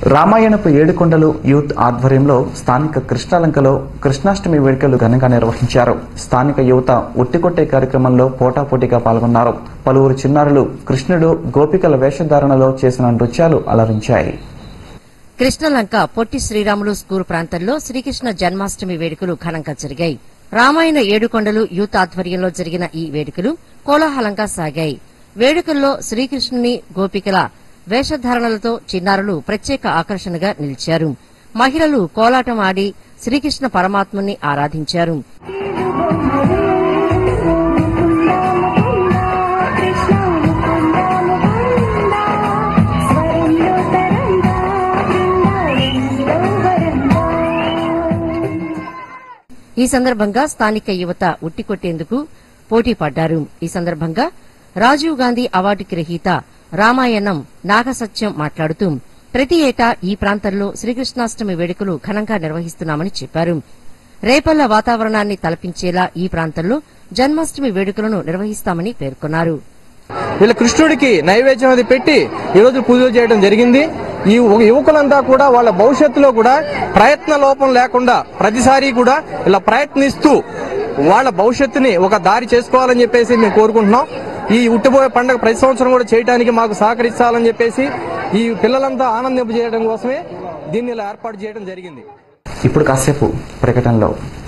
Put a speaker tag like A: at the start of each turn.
A: రామాయణపు ఏడుకొండలు youth ఆధ్వర్యంలో స్థానిక కృష్ణాలంకలో కృష్ణాష్టమి వేడుకలు ఘనంగా నిర్వహించారు స్థానిక యువత ఉట్టికొట్టే కార్యక్రమంలో పోటాపోటీగా పాల్గొన్నారు పలువురు చిన్నారులు కృష్ణుడు గోపికల వేషధారణలో చేసిన నృత్యాలు అలరించాయి
B: కృష్ణలంక పొట్టి శ్రీరాములు స్కూల్ ప్రాంతంలో శ్రీకృష్ణ జన్మాష్టమి వేడుకలు ఘనంగా జరిగాయి రామాయణ ఏడుకొండలు యూత్ ఆధ్వర్యంలో జరిగిన ఈ వేడుకలు కోలాహలంగా సాగాయి వేడుకల్లో శ్రీకృష్ణుని గోపికల వేషధారణలతో చిన్నారులు ప్రత్యేక ఆకర్షణగా నిలిచారు మహిళలు కోలాటం ఆడి శ్రీకృష్ణ పరమాత్ముని ఆరాధించారు ఈ సందర్భంగా స్థానిక యువత ఉట్టికొట్టేందుకు పోటీ పడ్డారు ఈ సందర్భంగా రాజీవ్ గాంధీ అవార్డు గ్రహీత రామాయణం నాగసత్యం మాట్లాడుతూ ప్రతి ఏటా ఈ ప్రాంతంలో శ్రీకృష్ణాష్టమి వేడుకలు ఘనంగా నిర్వహిస్తున్నామని చెప్పారు రేపల్ల వాతావరణాన్ని తలపించేలా ఈ ప్రాంతంలో జన్మాష్టమి వేడుకలను నిర్వహిస్తామని పేర్కొన్నారు
C: వీళ్ళ కృష్ణుడికి నైవేద్యం అది పెట్టి ఈ రోజు పూజలు చేయడం జరిగింది ఈ యువ- యువకులంతా కూడా వాళ్ళ భవిష్యత్తులో కూడా ప్రయత్న లోపం లేకుండా ప్రతిసారి కూడా ఇలా ప్రయత్నిస్తూ వాళ్ళ భవిష్యత్తుని ఒక దారి చేసుకోవాలని చెప్పేసి మేము కోరుకుంటున్నాం ఈ ఉట్టిపోయే పండుగ ప్రతి సంవత్సరం కూడా చేయడానికి మాకు సహకరించాలని చెప్పేసి ఈ పిల్లలంతా ఆనందింపజేయడం కోసమే దీన్ని ఇలా ఏర్పాటు చేయడం జరిగింది
A: ఇప్పుడు కాసేపు ప్రకటనలో